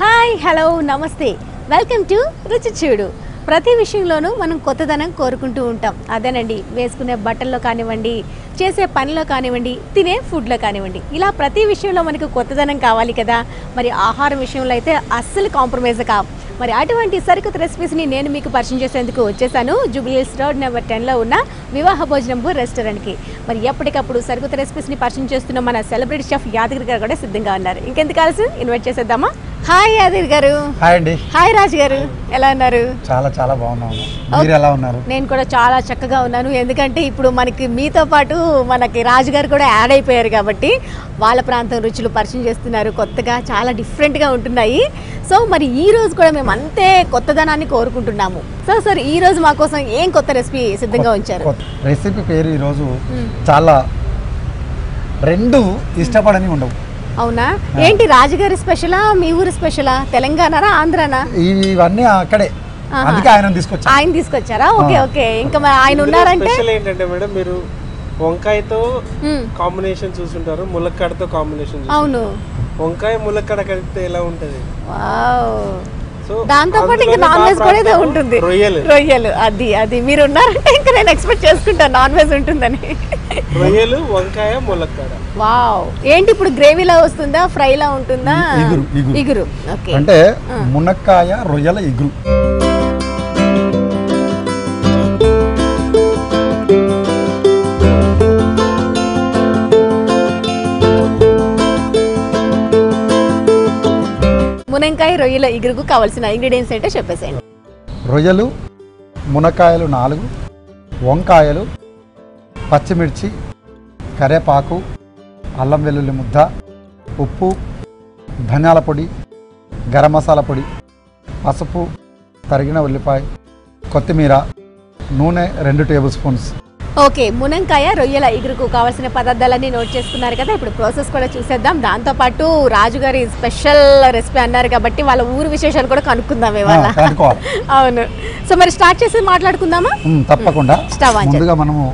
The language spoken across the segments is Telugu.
హాయ్ హలో నమస్తే వెల్కమ్ టు రుచి చూడు ప్రతి విషయంలోనూ మనం కొత్తదనం కోరుకుంటూ ఉంటాం అదేనండి వేసుకునే బట్టల్లో కానివ్వండి చేసే పనిలో కానివ్వండి తినే ఫుడ్లో కానివ్వండి ఇలా ప్రతి విషయంలో మనకు కొత్తదనం కావాలి కదా మరి ఆహారం విషయంలో అయితే అస్సలు కాంప్రమైజ్ కావు మరి అటువంటి సరికొత్త రెసిపీస్ని నేను మీకు పరిచయం చేసేందుకు వచ్చేసాను జూబ్లీహిల్స్ రోడ్ నెంబర్ టెన్లో ఉన్న వివాహ భోజనంబు రెస్టారెంట్కి మరి ఎప్పటికప్పుడు సరికొత్త రెసిపీస్ని పరిచయం చేస్తున్న మన సెలబ్రిటీ షెఫ్ యాదగిరి గారు కూడా సిద్ధంగా ఉన్నారు ఇంకెందుకు కలిసి ఇన్వైట్ చేసేద్దామా హాయ్ యాదగిరి గారు హాయ్ అండి హాయ్ రాజు గారు ఎలా ఉన్నారు చాలా చాలా బాగున్నాము మీరు ఎలా ఉన్నారు నేను కూడా చాలా చక్కగా ఉన్నాను ఎందుకంటే ఇప్పుడు మనకి మీతో పాటు మనకి రాజుగారు కూడా యాడ్ అయిపోయారు కాబట్టి వాళ్ళ ప్రాంతం రుచులు పరిచయం చేస్తున్నారు కొత్తగా చాలా డిఫరెంట్గా ఉంటున్నాయి సో మరి ఈ రోజు కూడా మేము అంతే కొత్తదనాన్ని కోరుకుంటున్నాము సో సార్ ఈ రోజు మా కోసం ఏం కొత్త రెసిపీ సిద్ధంగా ఉంచారు కొత్త రెసిపీ పేరు ఈరోజు మ్మ్. చాలా రెండు ఇష్టపడని ఉండవు అవునా ఏంటి రాజుగారి స్పెషలా మీ ఊరు స్పెషలా తెలంగాణనా ఆంధ్రానా ఇవి- ఇవన్నీ అక్కడే ఆహా. అందుకే ఆయన తీసుకొచ్చా ఆయన తీసుకొచ్చారా ఓకే ఆ. ఓకే ఇంకా మరి ఆయన ఇందులో ఉన్నారంటే స్పెషల్ ఏంటంటే మేడం మీరు వంకాయతో మ్మ్. కాంబినేషన్ చూసుంటారు ములక్కాడతో కాంబినేషన్ అవును వంకాయ ములక్కాడ కలిపితే ఎలా ఉంటది వావ్ సో దాంతో పాటు ఇంకా అందులోనే నాన్ మా వెజ్ కూడా ఏదో ప్రాంతంలో ఉంటుంది రొయ్యలు రొయ్యలు అది అది మీరు ఉన్నారంటే ఇంకా నేను ఎక్స్పెక్ట్ చేసుకుంటాను నాన్ వెజ్ ఉంటుందని రొయ్యలు వంకాయ ములక్కాడ వావ్ ఏంటి ఇప్పుడు గ్రేవీలా వస్తుందా ఫ్రైలా ఉంటుందా ఇగురు, ఇగురు. ఇగురు ఓకే అంటే మునక్కాయ రొయ్యల ఇగురు మునంకాయ రొయ్యల ఇగురుకు కావాల్సిన ఇంగ్రీడియంట్స్ ఏంటో చెప్పేసేయండి రొయ్యలు మునక్కాయలు నాలుగు వంకాయలు పచ్చిమిర్చి కరేపాకు అల్లం వెల్లుల్లి ముద్ద ఉప్పు ధనియాల పొడి గరం మసాలా పొడి పసుపు తరిగిన ఉల్లిపాయ కొత్తిమీర నూనె రెండు టేబుల్ స్పూన్స్ ఓకే మునంకాయ రొయ్యల ఇగురుకు కావాల్సిన పదార్థాలన్నీ నోట్ చేసుకున్నారు కదా ఇప్పుడు ప్రాసెస్ కూడా చూసేద్దాం దాంతో పాటు రాజుగారి స్పెషల్ రెసిపీ అన్నారు కాబట్టి వాళ్ళ ఊరు విశేషాలు కూడా కనుక్కుందాం ఇవాళ ఆ, కనుక్కోవాలి. అవును సో మరి స్టార్ట్ చేసి మాట్లాడుకుందామా మ్, తప్పకుండా స్టవ్ ఆన్ చేద్దాం. ముందుగా మనము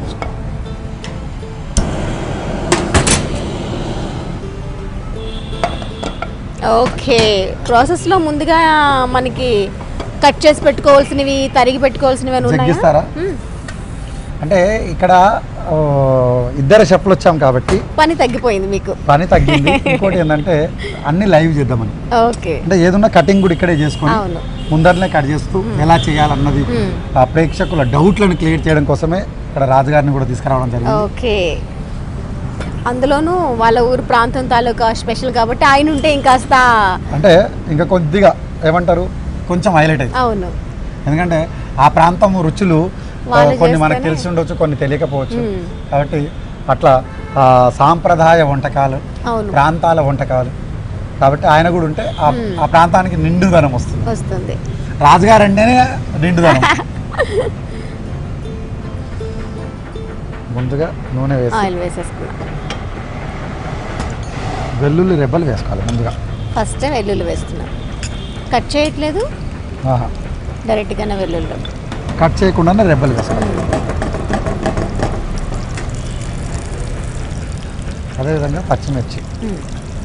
ఓకే ప్రాసెస్లో ముందుగా మనకి కట్ చేసి పెట్టుకోవాల్సినవి తరిగి పెట్టుకోవాల్సినవి అని ఉన్నాయా జగ్గిస్తారా మ్మ్. అంటే ఇక్కడ ఆ, ఇద్దరు చెప్పులు వచ్చాం కాబట్టి పని తగ్గిపోయింది మీకు పని తగ్గింది ఇంకోటి ఏంటంటే అన్ని లైవ్ చేద్దామని ఓకే అంటే ఏదున్నా కటింగ్ కూడా ఇక్కడే చేసుకొని అవును ముందరనే కట్ చేస్తూ ఎలా చేయాలన్నది మ్మ్. ఆ ప్రేక్షకుల డౌట్లను క్లియర్ చేయడం కోసమే ఇక్కడ రాజుగారిని కూడా తీసుకురావడం జరిగింది ఓకే అందులోనూ వాళ్ళ ఊరు ప్రాంతం తాలూకా స్పెషల్ కాబట్టి ఆయన ఉంటే ఇంకాస్త అంటే ఇంకా కొద్దిగా ఏమంటారు కొంచెం హైలైట్ అయింది అవును ఎందుకంటే ఆ ప్రాంతం రుచులు ఆ, వాళ్ళు కొన్ని మనకు చేస్తేనే- తెలిసి ఉండొచ్చు కొన్ని తెలియకపోవచ్చు మ్మ్. కాబట్టి అట్లా ఆ, సాంప్రదాయ వంటకాలు అవును ప్రాంతాల వంటకాలు కాబట్టి ఆయన కూడా ఉంటే ఆ- మ్మ్. ఆ ప్రాంతానికి నిండుదనం వస్తుంది వస్తుంది రాజుగారు అంటేనే నిండుదనం ముందుగా నూనె వేసి ఆయిల్ వేసేసుకున్నాం వెల్లుల్లి రెబ్బలు వేసుకోవాలి ముందుగా ఫస్ట్ వెల్లుల్లి వేస్తున్నాం కట్ చేయట్లేదు ఆహా. డైరెక్ట్గానే వెల్లుల్లి కట్ చేయకుండానే రెబ్బలు వేసుకోవాలి అదేవిధంగా పచ్చిమిర్చి మ్మ్.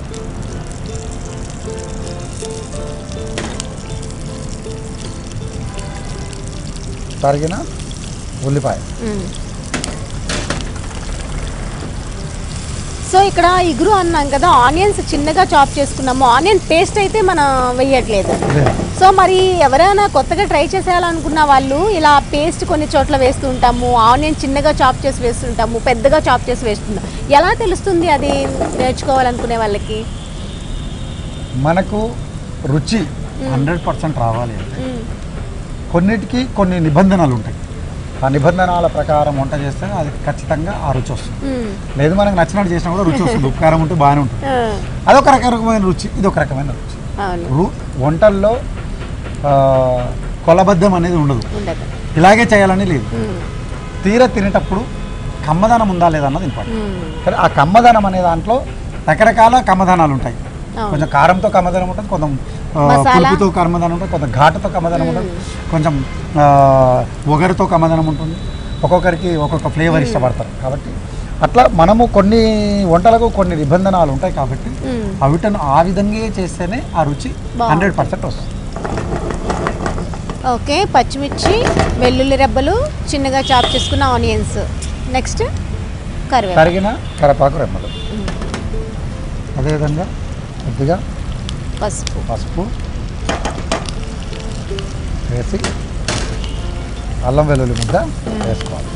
తరిగిన ఉల్లిపాయ మ్మ్. సో ఇక్కడ ఇగురు అన్నాం కదా ఆనియన్స్ చిన్నగా చాప్ చేసుకున్నాము ఆనియన్ పేస్ట్ అయితే మనం వేయట్లేదు లేదు. సో మరి ఎవరైనా కొత్తగా ట్రై చేసేయాలనుకున్న వాళ్ళు ఇలా పేస్ట్ కొన్ని చోట్ల వేస్తూ ఉంటాము ఆనియన్ చిన్నగా చాప్ చేసి వేస్తుంటాము పెద్దగా చాప్ చేసి వేస్తుంటాం ఎలా తెలుస్తుంది అది నేర్చుకోవాలనుకునే వాళ్ళకి మనకు రుచి హండ్రెడ్ పర్సెంట్ రావాలి అంటే మ్మ్. కొన్నిటికి కొన్ని నిబంధనలు ఉంటాయి ఆ నిబంధనల ప్రకారం వంట చేస్తే అది ఖచ్చితంగా ఆ రుచి వస్తుంది మ్మ్. లేదు మనకు నచ్చినట్టు చేసినా కూడా రుచి వస్తుంది ఉపకారం ఉంటే బాగానే ఉంటుంది ఆ, అదొక రకమైన రుచి ఇది ఒక రకమైన రుచి అవును రు వంటల్లో ఆ, కొలబద్ధం అనేది ఉండదు ఉండదు ఇలాగే చేయాలని లేదు మ్మ్. తీర తినేటప్పుడు కమ్మదనం ఉందా లేదా అన్నది ఇంపార్టెంట్ మ్మ్. సరే ఆ కమ్మదనం అనే దాంట్లో రకరకాల కమ్మదనాలు ఉంటాయి అవును. కొంచెం కారంతో కమ్మదనం ఉంటుంది కొంచెం ఆ, మసాలా. పులుపుతో కమ్మదనం ఉంటుంది కొంచెం ఘాటుతో కమ్మదనం ఉంటుంది కొంచెం ఆ, ఒగరుతో కమ్మదనం ఉంటుంది ఒక్కొక్కరికి ఒక్కొక్క ఫ్లేవర్ ఇష్టపడతారు కాబట్టి అట్లా మనము కొన్ని వంటలకు కొన్ని నిబంధనలు ఉంటాయి కాబట్టి మ్మ్. అవిటను ఆ విధంగా చేస్తేనే ఆ రుచి బాగుంటుంది. హండ్రెడ్ పర్సెంట్ వస్తుంది ఓకే పచ్చిమిర్చి వెల్లుల్లి రెబ్బలు చిన్నగా చాప్ చేసుకున్న ఆనియన్స్ నెక్స్ట్ కరివేపాకు కరిగిన కరపాకు రెమ్మలు అదేవిధంగా కొద్దిగా పసుపు పసుపు వేసి అల్లం వెల్లుల్లి ముద్ద వేసుకోవాలి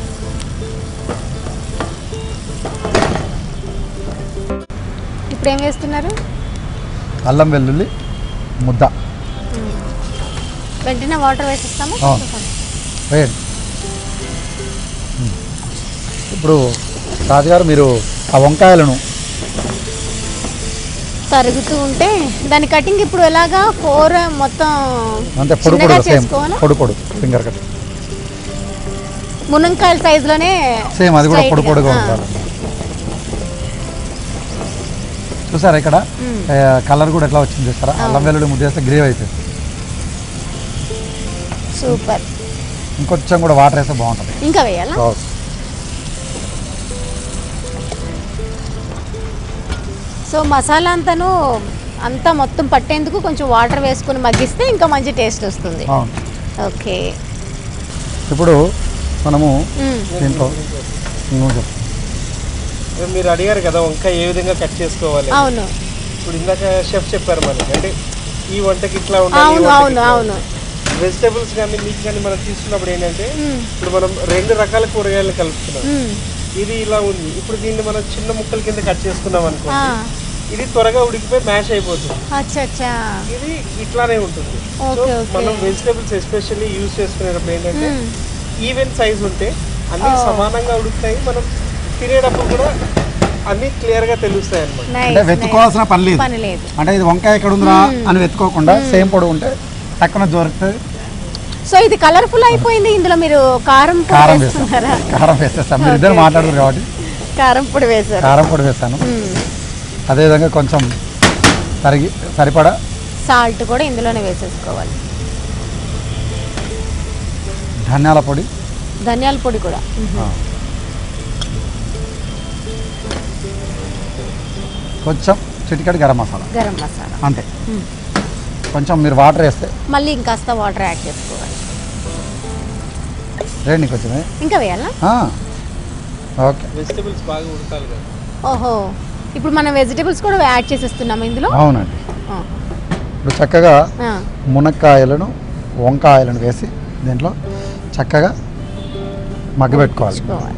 ఇప్పుడు ఏం వేస్తున్నారు అల్లం వెల్లుల్లి ముద్ద వెంటనే వాటర్ వేసిస్తాము ఆ. వేయండి ఉమ్. ఇప్పుడు రాజుగారు మీరు ఆ వంకాయలను తరుగుతూ ఉంటే దాని కటింగ్ ఇప్పుడు ఎలాగా ఫోర్ మొత్తం అంతే పొడి చిన్నగా పొడి సేమ్ చేసుకోవాలా పొడి పొడి ఫింగర్ కట్ మునంకాయల సైజులోనే సేమ్ అది కూడా పొడి straight గా. పొడిగా ఆ. ఉండాలి చూసారా ఇక్కడ మ్మ్. కలర్ కూడా ఎట్లా వచ్చింది చూసారా అల్లం వెల్లుల్లి ముద్ద వేస్తే గ్రేవ్ అయిపోయింది సూపర్ ఇంకొంచెం కూడా వాటర్ వేస్తే బాగుంటుంది ఇంకా వేయాలా బాగుంది. సో మసాలా అంతాను అంతా మొత్తం పట్టేందుకు కొంచెం వాటర్ వేసుకుని మగ్గిస్తే ఇంకా మంచి టేస్ట్ వస్తుంది అవును ఓకే ఇప్పుడు మనము మ్మ్. దీంట్లో నువ్వు చెప్పు ఇప్పుడు మీరు అడిగారు కదా వంకాయ ఏ విధంగా కట్ చేసుకోవాలి అని. అవును ఇప్పుడు ఇందాక షెఫ్ చెప్పారు మనకి అంటే ఈ వంటకి ఇట్లా ఉండాలి ఈ అవును వంటకి అవును ఇట్లా అవును వెజిటేబుల్స్ కానీ మీట్ కానీ మనం తీసుకున్నప్పుడు ఏంటంటే మ్మ్. ఇప్పుడు మనం రెండు రకాల కూరగాయలు కలుపుతున్నాం మ్మ్. ఇది ఇలా ఉంది ఇప్పుడు దీన్ని మనం చిన్న ముక్కల కింద కట్ చేసుకున్నాం ఆ, అనుకోండి ఇది త్వరగా ఉడికిపోయి మ్యాష్ అయిపోతుంది అచ్చా అచ్చా ఇది ఇట్లానే ఉంటుంది సో ఓకే, ఓకే. మనం వెజిటేబుల్స్ ఎస్పెషల్లీ యూజ్ చేసుకునేటప్పుడు ఏంటంటే మ్మ్. ఈవెన్ సైజ్ ఉంటే అన్ని ఓ. సమానంగా ఉడుకుతాయి మనం తినేటప్పుడు కూడా అన్ని క్లియర్ గా తెలుస్తాయి అన్నమాట Nice, అంటే nice. వెతుకోవాల్సిన పని లేదు పని లేదు అంటే ఇది వంకాయ ఎక్కడ ఉందిరా అని వెతుకోకుండా సేమ్ పొడి ఉంటే టక్కున దొరుకుతుంది సో ఇది కలర్ఫుల్ అయిపోయింది ఇందులో మీరు కారం పొడి కారం వేస్తాం వేస్తున్నారా కారం వేసేస్తాం మీరు ఇద్దరు Okay, మాట్లాడరు కాబట్టి కారం పొడి వేశారు కారం పొడి వేస్తాను మ్మ్. అదేవిధంగా కొంచెం తరిగి సరిపడా సాల్ట్ కూడా ఇందులోనే వేసేసుకోవాలి ధనియాల పొడి ధనియాల పొడి కూడా ఆ. కొంచెం చిటికెడు గరం మసాలా గరం మసాలా అంతే మ్మ్. కొంచెం మీరు వాటర్ వేస్తే మళ్ళీ ఇంకాస్త వాటర్ యాడ్ చేసుకోవాలి రేండి కొంచెం ఇంకా వేయాలా ఓకే వెజిటేబుల్స్ బాగా ఉడకాలి కదా ఓహో ఇప్పుడు మనం వెజిటేబుల్స్ కూడా యాడ్ చేసేస్తున్నాము ఇందులో అవునండి ఆ, ఇప్పుడు చక్కగా ఆ, మునక్కాయలను వంకాయలను వేసి దీంట్లో చక్కగా మగ్గబెట్టుకోవాలి ఉంచుకోవాలి.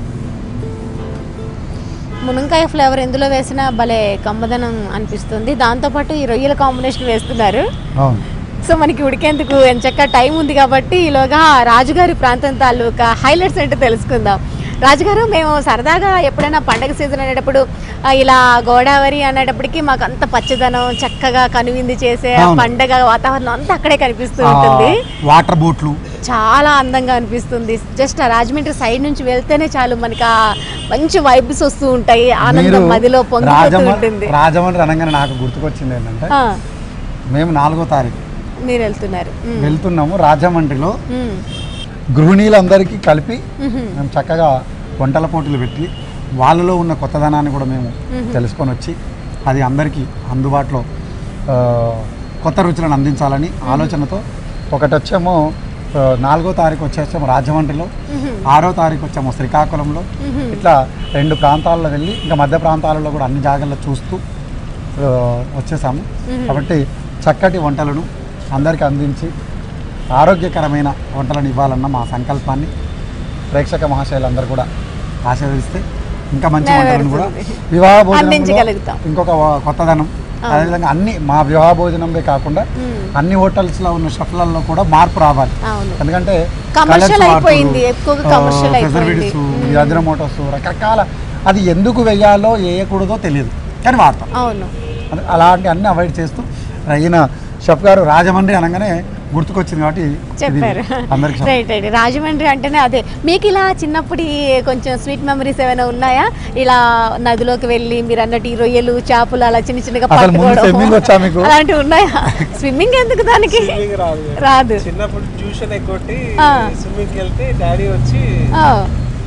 మునక్కాయ ఫ్లేవర్ ఎందులో వేసినా భలే కమ్మదనం అనిపిస్తుంది దాంతోపాటు ఈ రొయ్యల కాంబినేషన్ వేస్తున్నారు అవును సో మనకి ఉడికేందుకు ఎంచక్క టైం ఉంది కాబట్టి ఈలోగా రాజుగారి ప్రాంతం తాలూకా హైలైట్స్ ఏంటో తెలుసుకుందాం రాజుగారు మేము సరదాగా ఎప్పుడైనా పండగ సీజన్ అనేటప్పుడు ఆ, ఇలా గోదావరి అనేటప్పటికి మాకు అంత పచ్చదనం చక్కగా కనువింది చేసే ఆ అవును. పండగ వాతావరణం అంతా అక్కడే కనిపిస్తూ ఆ, ఉంటుంది వాటర్ బోట్లు చాలా అందంగా అనిపిస్తుంది జస్ట్ ఆ రాజమండ్రి సైడ్ నుంచి వెళ్తేనే చాలు మనకి ఆ మంచి వైబ్స్ వస్తూ ఉంటాయి ఆనందం మదిలో పొంగిపోతూ రాజమ- ఉంటుంది రాజమండ్రి అనగానే నాకు గుర్తుకొచ్చింది ఏంటంటే ఆ, మేము నాలుగో తారీఖు మీరు వెళ్తున్నారు ఉమ్, వెళ్తున్నాము రాజమండ్రిలో ఉమ్, గృహిణీలందరికీ కలిపి ఉహుం, మేము చక్కగా వంటల పోటీలు పెట్టి వాళ్ళలో ఉన్న కొత్తదనాన్ని కూడా మేము తెలుసుకొని వచ్చి అది అందరికీ అందుబాటులో ఆ, కొత్త రుచులను అందించాలని ఆలోచనతో ఒకటి వచ్చేమో ఆ, నాలుగో తారీఖు వచ్చేసాము రాజమండ్రిలో ఉహుం, ఆరో తారీఖు వచ్చాము శ్రీకాకుళంలో ఉహుం. ఇట్లా రెండు ప్రాంతాల్లో వెళ్ళి ఇంకా మధ్య ప్రాంతాలలో కూడా అన్ని జాగాల్లో చూస్తూ ఆ, వచ్చేసాము కాబట్టి చక్కటి వంటలను అందరికీ అందించి ఆరోగ్యకరమైన వంటలను ఇవ్వాలన్న మా సంకల్పాన్ని ప్రేక్షక మహాశయులందరూ కూడా ఆశీర్వదిస్తే ఇంకా మంచి వంటలను కూడా నెరవేరుతుంది. వివాహ భోజనంలో అందించగలుగుతాం. ఇంకొక వ- కొత్తదనం అదేవిధంగా అన్ని మా వివాహ భోజనంలో కాకుండా ఉమ్, అన్ని హోటల్స్లో ఉన్న షెఫ్లలో కూడా మార్పు రావాలి అవును ఎందుకంటే Commercial colours అయిపోయింది, వాడుతున్నారు. ఎక్కువగా ఆ, commercial అయిపోయింది. preservatives, ఈ అజినోమోటోస్ రకరకాల అది ఎందుకు వేయాలో వేయకూడదో తెలియదు కానీ వాడతాం అవును అది అలాంటి అన్ని అవాయిడ్ చేస్తూ ఈయన షెఫ్ గారు రాజమండ్రి అనగానే గుర్తుకొచ్చింది కాబట్టి ఇది చెప్పారు అందరికి రైట్ రైట్ రాజమండ్రి అంటేనే అదే మీకు ఇలా చిన్నప్పటి కొంచెం స్వీట్ మెమరీస్ ఏమైనా ఉన్నాయా ఇలా నదిలోకి వెళ్ళి మీరు అన్నట్టు ఈ రొయ్యలు చేపలు అలా చిన్న చిన్నగా అసలు ముందు పట్టుకోవడం swimming వచ్చా మీకు? అలాంటివి ఉన్నాయా స్విమ్మింగ్ ఎందుకు దానికి స్విమ్మింగ్ రాదు కదా. రాదు చిన్నప్పుడు ట్యూషన్ ఎగ్గొట్టి ఆ. స్విమ్మింగ్కి వెళ్తే డాడీ వచ్చి ఆ,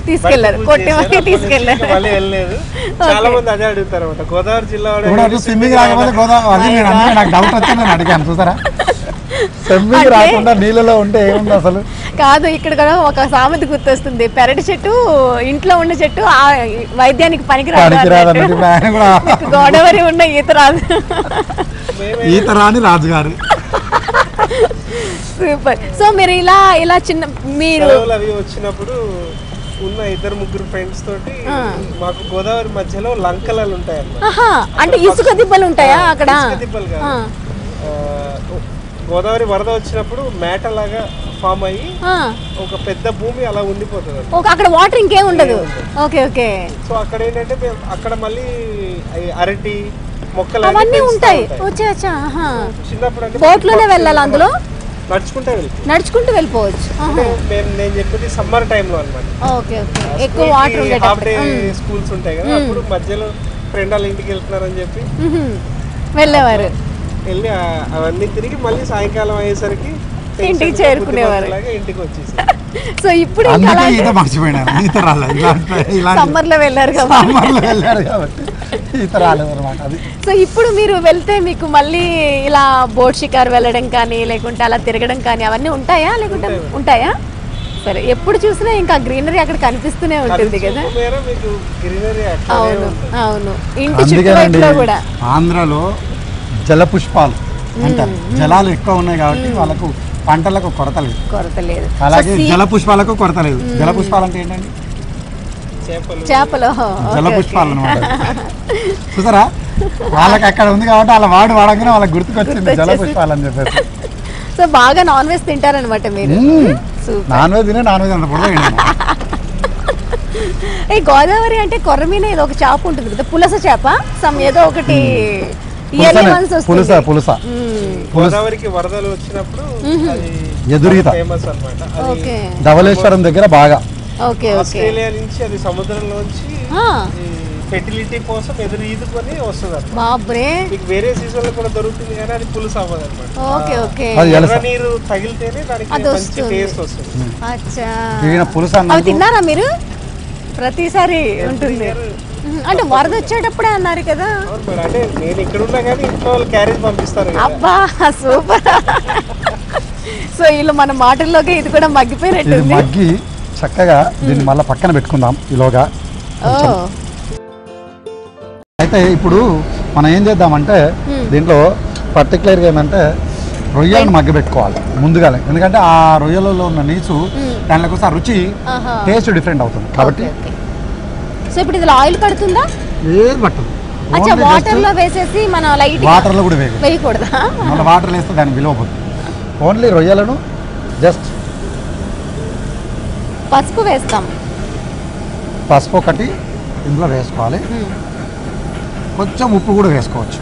తీసుకెళ్లారు బయట కొట్టి చేశారు. మరీ అప్పటి నుంచి తీసుకెళ్లారు ఇంకా మళ్ళీ వెళ్ళలేదు చాలా మంది అదే అడుగుతారు అనమాట గోదావరి జిల్లా వాడు ఇప్పుడు ఏంటి స్విమ్మింగ్ రాకపోతే గోదావరి అది నేను అందుకే నాకు డౌట్ వచ్చి నేను అడిగాను చూసారా స్విమ్మింగ్ అంటే- రాకుండా నీళ్ళలో ఉంటే ఏముంది అసలు కాదు ఇక్కడ కూడా ఒక సామెత గుర్తొస్తుంది పెరటి చెట్టు ఇంట్లో ఉన్న చెట్టు ఆ వైద్యానికి పనికిరాదు పనికిరాదు అన్నట్టు. అన్నట్టు ఇప్పుడు ఆయన కూడా మీకు గోదావరి ఉన్న ఈత రాదు మేమే ఈత రాని రాజుగారు సూపర్ సో మీరు ఇలా ఇలా చిన్న మీరు సెలవులు అవి వచ్చినప్పుడు ఉన్న ఇద్దరు ముగ్గురు ఫ్రెండ్స్ తోటి ఆ. మాకు గోదావరి మధ్యలో లంకలలు ఉంటాయి అన్నమాట ఆహా అంటే ఇసుక దిబ్బలు ఉంటాయా అక్కడ ఇసుక దిబ్బలు కాదు. ఆ, ఆ, గోదావరి వరద వచ్చినప్పుడు మేట లాగా ఫామ్ అయ్యి ఆ. ఒక పెద్ద భూమి అలా ఉండిపోతుంది అన్నమాట. ఓకే అక్కడ వాటర్ ఇంకేం ఉండదు ఓకే ఓకే సో అక్కడ ఏంటంటే మేము అక్కడ మళ్ళీ అయి అరటి మొక్కలు అన్నీ అవన్నీ పెంచుతా ఉంటాయి ఉంటాయి. వచ్చా వచ్చా ఆహా. చిన్నప్పుడు అంటే Boat లోనే వెళ్ళాలా అందులో? నడుచుకుంటే వెళ్తాం నడుచుకుంటూ వెళ్ళిపోవచ్చు అంటే మేము నేను చెప్పేది సమ్మర్ టైంలో అనమాట ఓకే ఓకే ఎక్కువ వాటర్ హాఫ్ ఉండేటప్పుడు డే ఉమ్. స్కూల్స్ ఉంటాయి కదా అప్పుడు మధ్యలో ఫ్రెండ్ వాళ్ళ ఇంటికి వెళ్తున్నారని చెప్పి మ్హూ. వెళ్ళేవారు వెళ్ళి ఆ- అవన్నీ తిరిగి మళ్ళీ సాయంకాలం అయ్యేసరికి ఇంటికి tension చేరుకునేవారు. బుద్ధిమంతులాగా ఇంటికి వచ్చేసి సో ఇప్పుడు ఇంకా అందుకే అలా ఈత మర్చిపోయినాను ఈత రాలేదు ఇలాంటి ఇలాంటి సమ్మర్ లో వెళ్ళారు కదా సమ్మర్లో వెళ్ళాడు కాబట్టి ఈత రాలేదు అనమాట అది సో ఇప్పుడు మీరు వెళ్తే మీకు మళ్ళీ ఇలా బోట్ షికార్ వెళ్ళడం కానీ లేకుంటే అలా తిరగడం కానీ అవన్నీ ఉంటాయా లేకుంటే ఉంటాయా సరే ఎప్పుడు చూసినా ఇంకా గ్రీనరీ అక్కడ కనిపిస్తూనే ఉంటుంది కదా చూపు మేర మీకు గ్రీనరీ అట్లానే అవును ఉంటుంది అవును ఇంటి అందుకేనండి చుట్టుపక్కల కూడా ఆంధ్రలో జల పుష్పాలు అంటారు జలాలు ఎక్కువ ఉన్నాయి కాబట్టి వాళ్ళకు పంటలకు కొరత లేదు కొరత లేదు అలాగే జల పుష్పాలకు కొరత లేదు జల పుష్పాలు అంటే ఏంటండి చేపలు చేపలు జల పుష్పాలు అనమాట చూసారా వాళ్ళకి అక్కడ ఉంది కాబట్టి వాళ్ళ వాడు వాడగానే వాళ్ళకి గుర్తుకొచ్చింది జల పుష్పాలు అని చెప్పేసి సో బాగా నాన్ వెజ్ తింటారనమాట మీరు మ్మ్. సూపర్ నాన్ వెజ్ తినే నాన్ వెజ్ అంత పొడవు ఏ గోదావరి అంటే కొర్ర మీద ఏదో ఒక చేప ఉంటుంది కదా పులస చేప సమ్ ఏదో ఒకటి ఇయర్లీ వన్స్ పులుస వస్తుంది పులుస మ్మ్. గోదావరికి వరదలు వచ్చినప్పుడు అది ఎదురీత ఫేమస్ అన్నమాట అది ఓకే ధవళేశ్వరం దగ్గర బాగా ఓకే ఓకే ఆస్ట్రేలియా నుంచి అది సముద్రంలోంచి ఆ, ఫెర్టిలిటీ కోసం ఎదురు ఈదుకొని వస్తుంది అన్నమాట బాబ్రే మీకు వేరే సీజన్ లో కూడా దొరుకుతుంది కానీ అది పులుసు అవ్వదు అనమాట ఓకే ఓకే అది ఎలస. ఎర్ర నీరు తగిలితేనే దానికి అది మంచి వస్తుంది. టేస్ట్ వస్తుంది అచ్చా ఈయన పులుసు అవి అన్నందుకు తిన్నారా మీరు ప్రతిసారి ఉంటుంది మ్మ్. అంటే వరద వచ్చేటప్పుడే అన్నారు కదా అవును మేడం అంటే నేను ఇక్కడ ఉన్నా కానీ ఇంట్లో వాళ్ళు క్యారేజ్ పంపిస్తారు కదా అబ్బా సూపర్ సో వీళ్ళు మన మాటల్లోకి ఇది కూడా ఇది మగ్గిపోయినట్టుంది మగ్గి చక్కగా దీన్ని మళ్ళీ పక్కన పెట్టుకుందాం ఈలోగా ఓ అయితే ఇప్పుడు మనం ఏం చేద్దామంటే Hmm. దీంట్లో పర్టికులర్గా ఏంటంటే రొయ్యలను మగ్గ పెట్టుకోవాలి ముందుగానే ఎందుకంటే ఆ రొయ్యలలో ఉన్న నీచు Hmm. దానిలో కోసం ఆ రుచి ఆహా. టేస్ట్ డిఫరెంట్ అవుతుంది కాబట్టి ఓకే, ఓకే. సో ఇప్పుడు ఇందులో ఆయిల్ పడుతుందా ఏది పట్టదు అచ్చా వాటర్ లో వేసేసి మనం లైట్ వాటర్లో కూడా వేయదు వేయకూడదా మళ్ళీ వాటర్ వేస్తే దానికి విలువ పోతుంది ఓన్లీ రొయ్యలను జస్ట్ పసుపు వేస్తాం పసుపు ఒకటి ఇందులో వేసుకోవాలి మ్మ్. కొంచెం ఉప్పు కూడా వేసుకోవచ్చు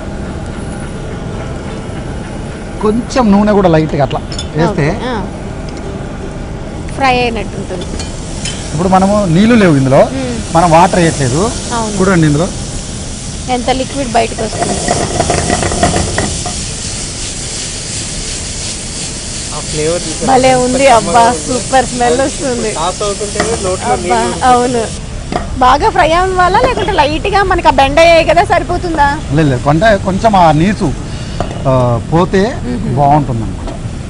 కొంచెం నూనె కూడా లైట్గా అట్లా వేస్తే ఓకే, ఆ. ఫ్రై అయినట్టు ఉంటుంది ఇప్పుడు మనము నీళ్లు లేవు ఇందులో మ్మ్. మనం వాటర్ వేయట్లేదు అవును. చూడండి ఇందులో ఎంత లిక్విడ్ బయటకు వస్తుంది ఆ ఫ్లేవర్ భలే ఉంది అబ్బా సూపర్ స్మెల్ వస్తుంది టాస్ అవుతుంటేనే నోట్లో అబ్బా నీళ్ళు అవును బాగా ఫ్రై అవ్వడం వల్ల లేకుంటే లైట్ గా మనకి ఆ బెండ అయ్యాయి కదా సరిపోతుందా లేదు లేదు అంటే కొంచెం ఆ నీసు ఆ, పోతే బాగుంటుంది అనమాట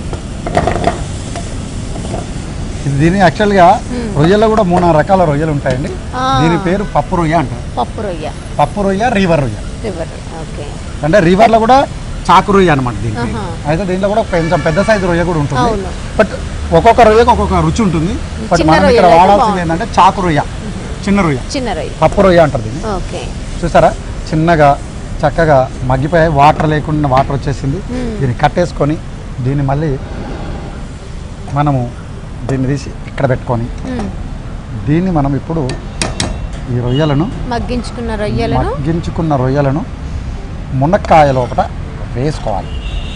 ఇది దీని యాక్చువల్గా రొయ్యల్లో కూడా మూడు నాలుగు రకాల రొయ్యలు ఉంటాయండి ఆ. దీని పేరు పప్పు రొయ్య అంటారు పప్పు రొయ్య పప్పు రొయ్య రివర్ రొయ్య రివర్ ఓకే అంటే రివర్లో కూడా చాకు రొయ్య అనమాట దీనికి ఆహా. అయితే దీంట్లో కూడా కొంచెం పెద్ద సైజు రొయ్య కూడా ఉంటుంది అవును. బట్ ఒక్కొక్క రొయ్యకు ఒక్కొక్క రుచి ఉంటుంది బట్ చిన్న మనం ఇక్కడ రొయ్యలు అయితే వాడాల్సింది బాగుంటుంది. ఏంటంటే చాకు రొయ్య చిన్న రొయ్య చిన్న రొయ్య పప్పు రొయ్య అంటారు దీన్ని ఓకే చూసారా చిన్నగా చక్కగా మగ్గిపోయాయి వాటర్ లేకుండా వాటర్ వచ్చేసింది మ్మ్. దీన్ని కట్టేసుకొని దీన్ని మళ్ళీ మనము దీన్ని తీసి ఇక్కడ పెట్టుకొని మ్మ్. దీన్ని మనం ఇప్పుడు ఈ రొయ్యలను మగ్గించుకున్న రొయ్యలను మగ్గించుకున్న రొయ్యలను మునక్కాయ లోపల వేసుకోవాలి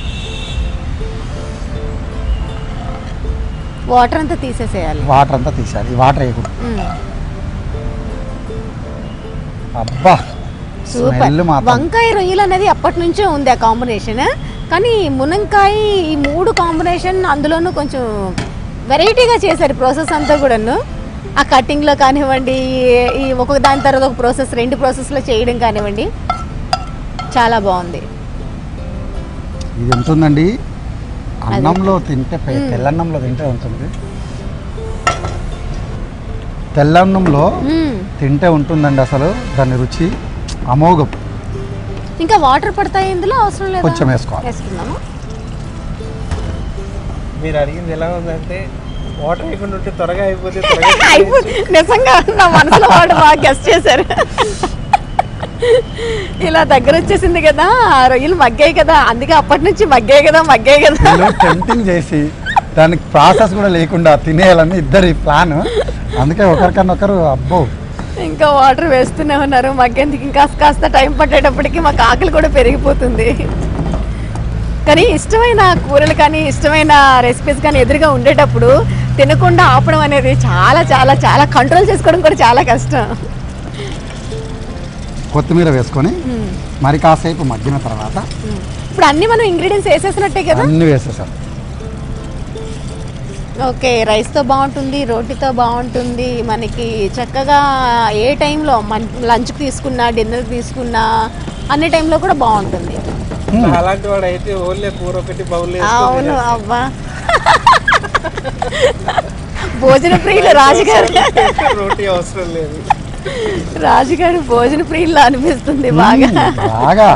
వాటర్ అంతా తీసేసేయాలి వాటర్ అంతా తీసేయాలి ఈ వాటర్ వేయకూడదు మ్మ్. అబ్బా సూపర్ స్మెల్ మాత్రం వంకాయ రొయ్యలు అనేది అప్పటి నుంచే ఉంది ఆ కాంబినేషన్ కానీ మునంకాయ ఈ మూడు కాంబినేషన్ అందులోనూ కొంచెం వెరైటీగా చేశారు ప్రాసెస్ అంతా కూడాను ఆ కటింగ్లో కానివ్వండి ఈ- ఈ ఒక్కొక్క దాని తర్వాత ఒక ప్రాసెస్ రెండు ప్రాసెస్లో చేయడం కానివ్వండి చాలా బాగుంది ఇది ఉంటుందండి అన్నంలో తింటే పె- తెల్లన్నంలో తింటే ఉంటుంది తెల్లన్నంలో మ్మ్. తింటే ఉంటుందండి అసలు దాని రుచి అమోఘం ఇంకా వాటర్ పడతాయి ఇందులో అవసరం లేదు కొంచెం వేసుకోవాలి. వేసుకుందాము మీరు అడిగింది ఎలా ఉందంటే వాటర్ వేయకుండా ఉంటే త్వరగా అయిపోతే త్వరగా అయిపో నిజంగా నా మనసులో వాడు బాగా గెస్ట్ చేశారు ఇలా దగ్గర వచ్చేసింది కదా ఆ రొయ్యలు మగ్గాయి కదా అందుకే అప్పటి నుంచి మగ్గాయి కదా మగ్గాయి కదా వీళ్ళు టెంప్టింగ్ చేసి దానికి ప్రాసెస్ కూడా లేకుండా తినేయాలని ఇద్దరి ప్లాన్ అందుకే ఒకరికన్నా ఒకరు అబ్బో ఇంకా వాటర్ వేస్తూనే ఉన్నారు మగ్గేందుకు ఇంకా కాస్త టైం పట్టేటప్పటికి మాకు ఆకలి కూడా పెరిగిపోతుంది కానీ ఇష్టమైన కూరలు కానీ ఇష్టమైన రెసిపీస్ కానీ ఎదురుగా ఉండేటప్పుడు తినకుండా ఆపడం అనేది చాలా చాలా చాలా కంట్రోల్ చేసుకోవడం కూడా చాలా కష్టం కొత్తిమీర వేసుకొని మ్మ్. మరి కాసేపు మగ్గిన తర్వాత మ్మ్. ఇప్పుడు అన్ని మనం ఇంగ్రీడియంట్స్ వేసేసినట్టే కదా అన్ని వేసేసాం ఓకే రైస్తో బాగుంటుంది రోటీతో బాగుంటుంది మనకి చక్కగా ఏ టైంలో మన లంచ్కి తీసుకున్నా డిన్నర్కి తీసుకున్నా అన్ని టైంలో కూడా బాగుంటుంది మ్మ్. అలాంటి వాడు అయితే ఓన్లీ కూర పెట్టి బౌల్ అవును అబ్బా భోజన ప్రియులు రాజుగారు రోటీ అవసరం లేదు రాజుగారు భోజన ప్రియులు అనిపిస్తుంది బాగా మ్మ్. బాగా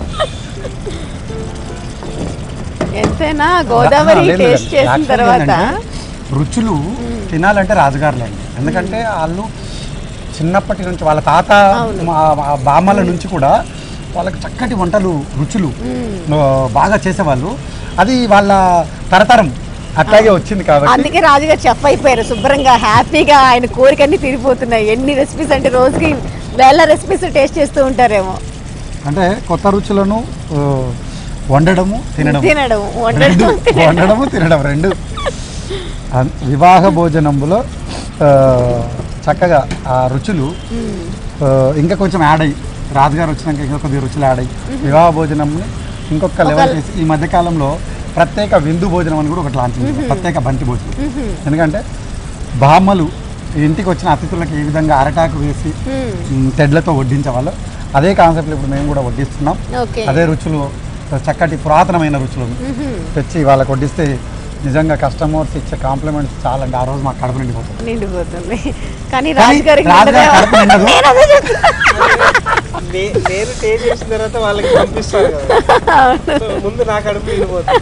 ఎంతైనా గోదావరి లేదు, లేదు. టేస్ట్ చేసిన Actually తర్వాత ఏంటంటే, రుచులు తినాలంటే రాజుగారులండి ఎందుకంటే వాళ్ళు చిన్నప్పటి నుంచి వాళ్ళ తాత అవును. మా- మా బామ్మల నుంచి కూడా వాళ్ళకి చక్కటి వంటలు రుచులు ఆ, బాగా చేసేవాళ్ళు అది వాళ్ళ తరతరం అట్లాగే వచ్చింది కాబట్టి అందుకే రాజుగారు చెఫ్ అయిపోయారు శుభ్రంగా హ్యాపీగా ఆయన కోరికన్నీ తీరిపోతున్నాయి ఎన్ని రెసిపీస్ అంటే రోజుకి వేల రెసిపీస్ టేస్ట్ చేస్తూ ఉంటారేమో అంటే కొత్త రుచులను ఆ, వండడము తినడం తినడం రెండు వండడం తినడం. వండడము తినడం రెండు అన్- వివాహ భోజనంలో ఆ, చక్కగా ఆ రుచులు మ్మ్. ఆ, ఇంకా కొంచెం యాడ్ అయ్యి రాజుగారు వచ్చినాక ఇంకా కొద్ది రుచులు యాడ్ అయ్యి వివాహ భోజనంని ఇంకొక లెవెల్ చేసి ఈ మధ్య కాలంలో ప్రత్యేక విందు భోజనం అని కూడా ఒకటి లాంచ్ చేశారు. ప్రత్యేక బంతి భోజనం మ్మ్. ఎందుకంటే బామ్మలు ఇంటికి వచ్చిన అతిథులకు ఏ విధంగా అరటాకు వేసి మ్మ్. మ్, తెడ్లతో వడ్డించేవాళ్ళు అదే కాన్సెప్ట్ ఇప్పుడు మేము కూడా వడ్డిస్తున్నాం ఓకే అదే రుచులు చక్కటి పురాతనమైన రుచులు మ్మ్. తెచ్చి వాళ్ళకి వడ్డిస్తే నిజంగా కస్టమర్స్ ఇచ్చే కాంప్లిమెంట్స్ చాలా అంటే ఆ రోజు మాకు కడుపు నిండిపోతుంది నిండిపోతుంది కానీ కానీ రాజుగారికి రాజుగారి నిండదేమో. కడుపు నిండదు. నేను అదే చెప్తున్నా. నే- నేను టేస్ట్ చేసిన తర్వాత వాళ్ళకి పంపిస్తాను కదా అవును. సో ముందు నా కడుపు నిండిపోతుంది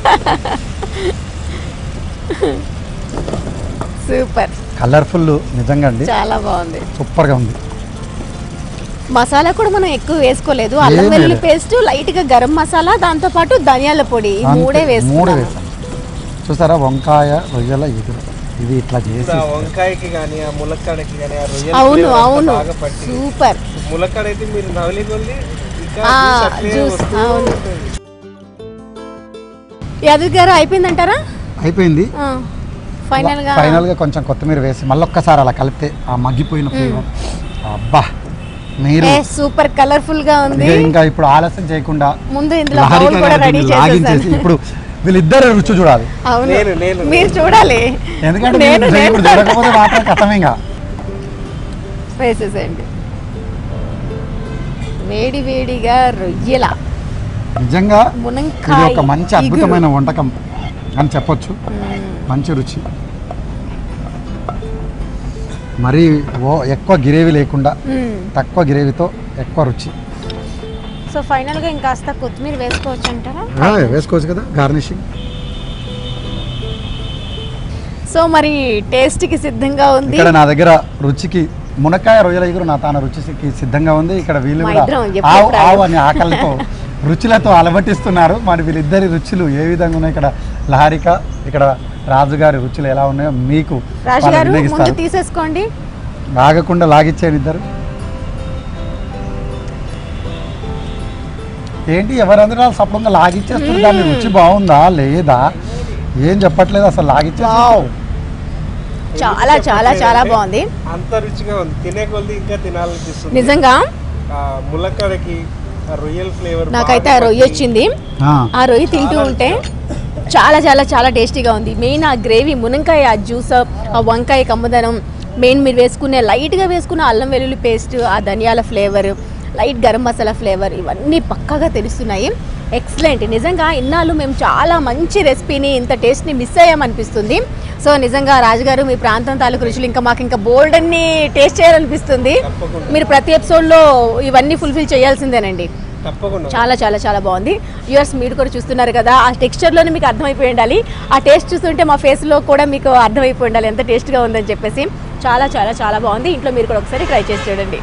సూపర్ కలర్ఫుల్ నిజంగా అండి చాలా బాగుంది సూపర్గా ఉంది మసాలా కూడా మనం ఎక్కువ వేసుకోలేదు అల్లం ఏమీ వెల్లుల్లి లేదు. పేస్ట్ లైట్ గా గరం మసాలా దాంతో పాటు ధనియాల పొడి ఈ అంతే, మూడే మూడే వేసుకున్నాము వేసాం చూసారా వంకాయ రొయ్యల ఎగురు ఇది ఇట్లా చేసి ఇప్పుడు ఆ వంకాయకి కానీ ఆ ములక్కాడకి కానీ ఆ రొయ్యల అవును flavor అంతా అవును బాగా పట్టి సూపర్ ములక్కాడ అయితే మీరు నవలి కొల్లి ఇంకా ఆ, juice అట్లే juice, వస్తూ అవును. ఉంటుంది. యాదవ్ గారు అయిపోయిందంటారా అయిపోయింది ఫైనల్ గా ఫైనల్ గా కొంచెం కొత్తిమీర వేసి మళ్ళీ ఒక్కసారి అలా కలిపితే ఆ మగ్గిపోయిన ఫ్లేవర్ అబ్బా మీరు ఏ సూపర్ కలర్ఫుల్ గా ఉంది ఇక ఇంకా ఇప్పుడు ఆలస్యం చేయకుండా ముందు ఇందులో లహరిక బౌల్ కూడా గారిని రెడీ లాగించేసి చేసేసాను ఇప్పుడు వీళ్ళిద్దరు రుచి చూడాలి అవును నేను, నేను. మీరు చూడాలి ఎందుకంటే నేను మీరు ఇప్పుడు నేను చూడకపోతే మాత్రం కథమేగా వేసేసేయండి వేడి వేడిగా రొయ్యల నిజంగా ఇది మునంకాయ ఒక మంచి ఇగురు. అద్భుతమైన వంటకం అని చెప్పొచ్చు మ్మ్. మంచి రుచి మరీ ఓ ఎక్కువ గ్రేవీ లేకుండా మ్మ్. తక్కువ గ్రేవీతో ఎక్కువ రుచి సో ఫైనల్ గా ఇంకాస్త కొత్తిమీర వేసుకోవచ్చు అంటారా ఆ, వేసుకోవచ్చు కదా గార్నిషింగ్ సో మరి టేస్ట్ కి సిద్ధంగా ఉంది ఇక్కడ నా దగ్గర రుచికి మునక్కాయ రొయ్యల ఎగురు నా తాను రుచికి సిద్ధంగా ఉంది ఇక్కడ వీళ్ళు మా కూడా ఇద్దరం ఆవు ఎప్పుడెప్పుడు ఆవు అనే ఆకలితో రుచులతో అలవటిస్తున్నారు మరి వీళ్ళిద్దరి రుచులు ఏ విధంగా ఉన్నాయి ఇక్కడ లహారిక ఇక్కడ రాజుగారి రుచులు ఎలా ఉన్నాయో మీకు రాజు వాళ్ళు గారు ముందు వినియోగిస్తారు తీసేసుకోండి ఆగకుండా లాగిచ్చేయండి ఇద్దరు ఏంటి ఎవరందరూ వాళ్ళు సపడంగా లాగిచ్చేస్తారు దాని రుచి బాగుందా లేదా ఏం చెప్పట్లేదు అసలు లాగిచ్చే చాలా చాలా చాలా బాగుంది అంత రుచిగా ఉంది తినే కొద్ది ఇంకా తినాలనిపిస్తుంది నిజంగా ఆ ములక్కాడకి ఆ రొయ్యల ఫ్లేవర్ నాకైతే ఆ రొయ్య వచ్చింది ఆ రొయ్య తింటూ ఉంటే చాలా చాలా చాలా టేస్టీగా ఉంది మెయిన్ ఆ గ్రేవీ మునంకాయ ఆ జ్యూస్ ఆ వంకాయ కమ్మదనం మెయిన్ మీరు వేసుకునే లైట్గా వేసుకున్న అల్లం వెల్లుల్లి పేస్ట్ ఆ ధనియాల flavour light garam masala flavour ఇవన్నీ పక్కాగా తెలుస్తున్నాయి ఎక్సలెంట్ నిజంగా ఇన్నాళ్ళు మేము చాలా మంచి రెసిపీని ఇంత టేస్ట్ని మిస్ అయ్యామనిపిస్తుంది సో నిజంగా రాజుగారు మీ ప్రాంతం తాలూకు రుచులు ఇంకా మాకు ఇంకా బోల్డ్ అన్ని టేస్ట్ చేయాలనిపిస్తుంది తప్పకుండా. మీరు ప్రతి ఎపిసోడ్లో ఇవన్నీ ఫుల్ఫిల్ చేయాల్సిందేనండి తప్పకుండా చాలా చాలా చాలా బాగుంది వ్యూవర్స్ మీరు కూడా చూస్తున్నారు కదా ఆ టెక్స్చర్లోనే మీకు అర్థమైపోయి ఉండాలి ఆ టేస్ట్ చూస్తుంటే మా ఫేస్లో కూడా మీకు అర్థమైపోయి ఉండాలి ఎంత టేస్ట్గా ఉందని చెప్పేసి చాలా చాలా చాలా బాగుంది ఇంట్లో మీరు కూడా ఒకసారి ట్రై చేసి చూడండి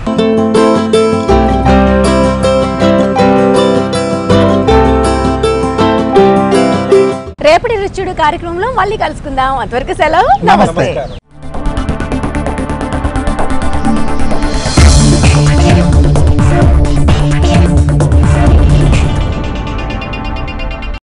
రేపటి రుచుడు కార్యక్రమంలో మళ్ళీ కలుసుకుందాం అంతవరకు సెలవు నమస్తే నమస్కారం